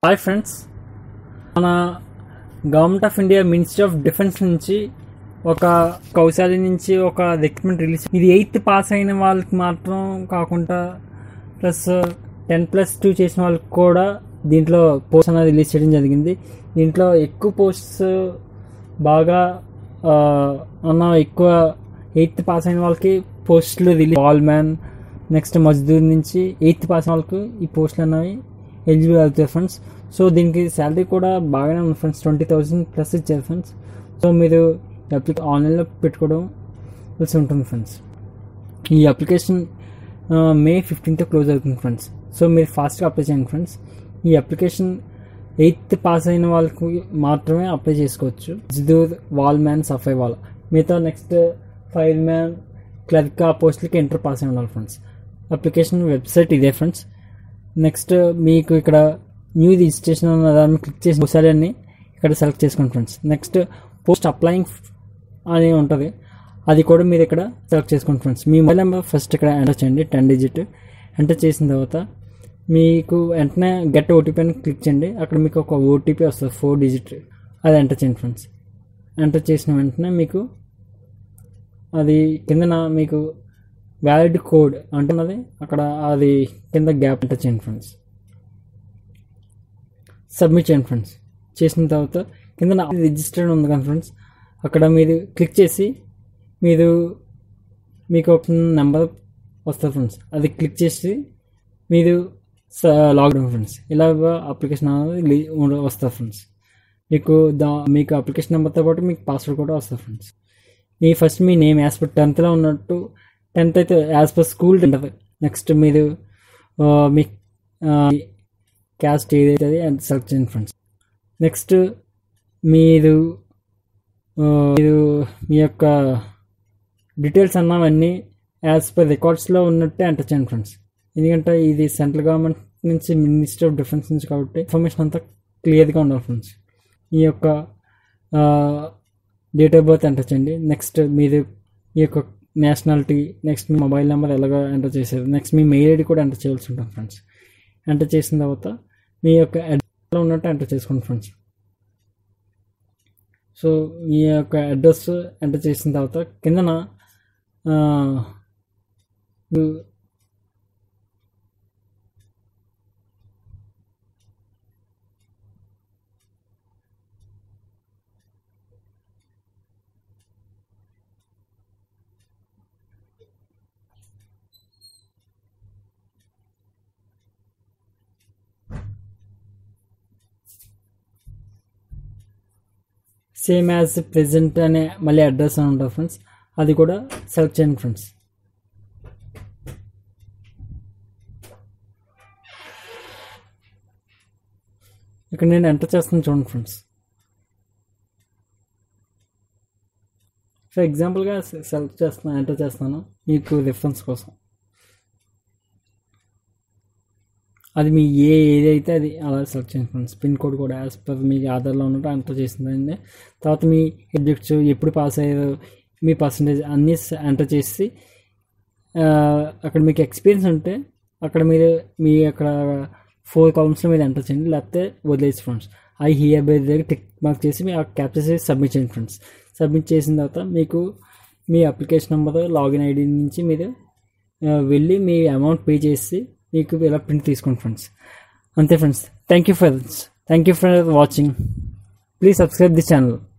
hi friends మన government of India ministry of defence నుంచి ఒక కౌశాలి నుంచి ఒక రిక్రూట్మెంట్ రిలీజ్ ఇది ఎయిత్ పాస్ అయిన వాళ్ళకి మాత్రం కాకుండా ప్లస్ టెన్ ప్లస్ టూ చేసిన వాళ్ళకి కూడా దీంట్లో పోస్ట్ అనేది రిలీజ్ చేయడం జరిగింది దీంట్లో ఎక్కువ పోస్ట్స్ బాగా ఆ, ఉన్న ఎక్కువ ఎయిత్ పాస్ అయిన వాళ్ళకి పోస్టులు రిలీజ్ వాల్ మ్యాన్ నెక్స్ట్ మజ్దూర్ నుంచి ఎయిత్ పాస్ అయిన వాళ్ళకి ఈ పోస్టులు అనేవి ఎలిజిబుల్ అవుతాయి ఫ్రెండ్స్ సో దీనికి శాలరీ కూడా బాగానే ఉంది ఫ్రెండ్స్ ట్వంటీ థౌసండ్ ప్లస్ ఇచ్చారు ఫ్రెండ్స్ సో మీరు అప్లిక ఆన్లైన్లో పెట్టుకోవడం తెలిసి ఉంటుంది ఫ్రెండ్స్ ఈ అప్లికేషన్ మే ఫిఫ్టీన్త్ క్లోజ్ అవుతుంది ఫ్రెండ్స్ సో మీరు ఫాస్ట్గా అప్లై చేయండి ఫ్రెండ్స్ ఈ అప్లికేషన్ ఎయిత్ పాస్ అయిన వాళ్ళకి మాత్రమే అప్లై చేసుకోవచ్చు జిదూర్ వాల్ మ్యాన్ సఫై వాల్ మిగతా నెక్స్ట్ ఫైర్ మ్యాన్ క్లర్క్ ఆ పోస్టులకి ఎంటర్ పాస్ అయి ఉండాలి ఫ్రెండ్స్ అప్లికేషన్ వెబ్సైట్ ఇదే ఫ్రెండ్స్ నెక్స్ట్ మీకు ఇక్కడ న్యూ రిజిస్ట్రేషన్ ఉన్న దాన్ని క్లిక్ చేసి ఒకసారి అన్ని ఇక్కడ సెలెక్ట్ చేసుకోండి ఫ్రెండ్స్ నెక్స్ట్ పోస్ట్ అప్లయింగ్ అని ఉంటుంది అది కూడా మీరు ఇక్కడ సెలెక్ట్ చేసుకోండి ఫ్రెండ్స్ మీ మొబైల్ నెంబర్ ఫస్ట్ ఇక్కడ ఎంటర్ చేయండి టెన్ డిజిట్ ఎంటర్ చేసిన తర్వాత మీకు వెంటనే గెట్ ఓటీపీ అని క్లిక్ చేయండి అక్కడ మీకు ఒక ఓటీపీ వస్తుంది ఫోర్ డిజిట్ అది ఎంటర్ చేయండి ఫ్రెండ్స్ ఎంటర్ చేసిన వెంటనే మీకు అది కిందన మీకు వ్యాలిడ్ కోడ్ అంటున్నది అక్కడ అది కింద గ్యాప్ ఎంటర్ చేయండి ఫ్రెండ్స్ సబ్మిట్ చేయండి ఫ్రెండ్స్ చేసిన తర్వాత కింద రిజిస్టర్డ్ ఉంది కదా ఫ్రెండ్స్ అక్కడ మీరు క్లిక్ చేసి మీరు మీకు ఒక నెంబర్ వస్తుంది ఫ్రెండ్స్ అది క్లిక్ చేసి మీరు లాగిన్ ఫ్రెండ్స్ ఇలాగ అప్లికేషన్ అనేది లి- ఉండ- వస్తుంది ఫ్రెండ్స్ మీకు దా మీకు అప్లికేషన్ నెంబర్తో పాటు మీకు పాస్వర్డ్ కూడా వస్తుంది ఫ్రెండ్స్ మీ ఫస్ట్ మీ నేమ్ యాజ్ పర్ టెన్త్లో ఉన్నట్టు టెన్త్ అయితే యాజ్ పర్ స్కూల్ ఉంటుంది నెక్స్ట్ మీరు ఆ, మీ క్యాస్ట్ ఏదైతే అది అది సెలెక్ట్ చేయండి ఫ్రెండ్స్ నెక్స్ట్ మీరు ఆ, మీరు మీ యొక్క డీటెయిల్స్ అన్నవన్నీ యాజ్ పర్ రికార్డ్స్లో ఉన్నట్టే ఎంటర్ చేయండి ఫ్రెండ్స్ ఎందుకంటే ఇది సెంట్రల్ గవర్నమెంట్ నుంచి మినిస్టర్ ఆఫ్ డిఫెన్స్ నుంచి కాబట్టి ఇన్ఫర్మేషన్ అంతా క్లియర్గా ఉండాలి ఫ్రెండ్స్ ఈ యొక్క డేట్ ఆఫ్ బర్త్ ఎంటర్ చేయండి నెక్స్ట్ మీరు మీ యొక్క నేషనాలిటీ నెక్స్ట్ మీ మొబైల్ నెంబర్ ఎలాగ ఎంటర్ చేశారు నెక్స్ట్ మీ మెయిల్ ఐడి కూడా ఎంటర్ చేయాల్సి ఉంటుంది ఫ్రెండ్స్ ఎంటర్ చేసిన తర్వాత మీ యొక్క అడ్రస్లో ఉన్నట్టు ఎంటర్ చేసుకోండి ఫ్రెండ్స్ సో మీ యొక్క అడ్రస్ ఎంటర్ చేసిన తర్వాత కిందన ఆ, మీరు సేమ్ యాజ్ ప్రెజెంట్ అనే మళ్ళీ అడ్రస్ అని ఉంటుంది ఫ్రెండ్స్ అది కూడా సెలెక్ట్ చేయండి ఫ్రెండ్స్ ఇక్కడ నేను ఎంటర్ చేస్తాను చూడండి ఫ్రెండ్స్ ఫర్ ఎగ్జాంపుల్గా సెలెక్ట్ చేస్తున్నాను ఎంటర్ చేస్తాను మీకు రిఫరెన్స్ కోసం అది మీ ఏ ఏదైతే అది అలా సెలెక్ట్ చేయండి ఫ్రెండ్స్ పిన్ కోడ్ కూడా యాజ్ పర్ మీ ఆధార్లో ఉన్నట్టు ఎంటర్ చేసిందండి తర్వాత మీ సబ్జెక్ట్స్ ఎప్పుడు పాస్ అయ్యారు మీ పర్సంటేజ్ అన్నీ ఎంటర్ చేసి ఆ, అక్కడ మీకు ఎక్స్పీరియన్స్ ఉంటే అక్కడ మీరు మీ అక్కడ ఫోర్ కాలమ్స్లో మీరు ఎంటర్ చేయండి లేకపోతే వదిలేసి ఫ్రెండ్స్ ఐ హియర్ బై దగ్గర టిక్ మార్క్ చేసి మీ క్యాప్చర్ చేసి సబ్మిట్ చేయండి ఫ్రెండ్స్ సబ్మిట్ చేసిన తర్వాత మీకు మీ అప్లికేషన్ నెంబర్ లాగిన్ ఐడి నుంచి మీరు ఆ, వెళ్ళి మీ అమౌంట్ పే చేసి మీకు ఇలా ప్రింట్ తీసుకోండి ఫ్రెండ్స్ అంతే friends thank you for thank you for watching please subscribe the channel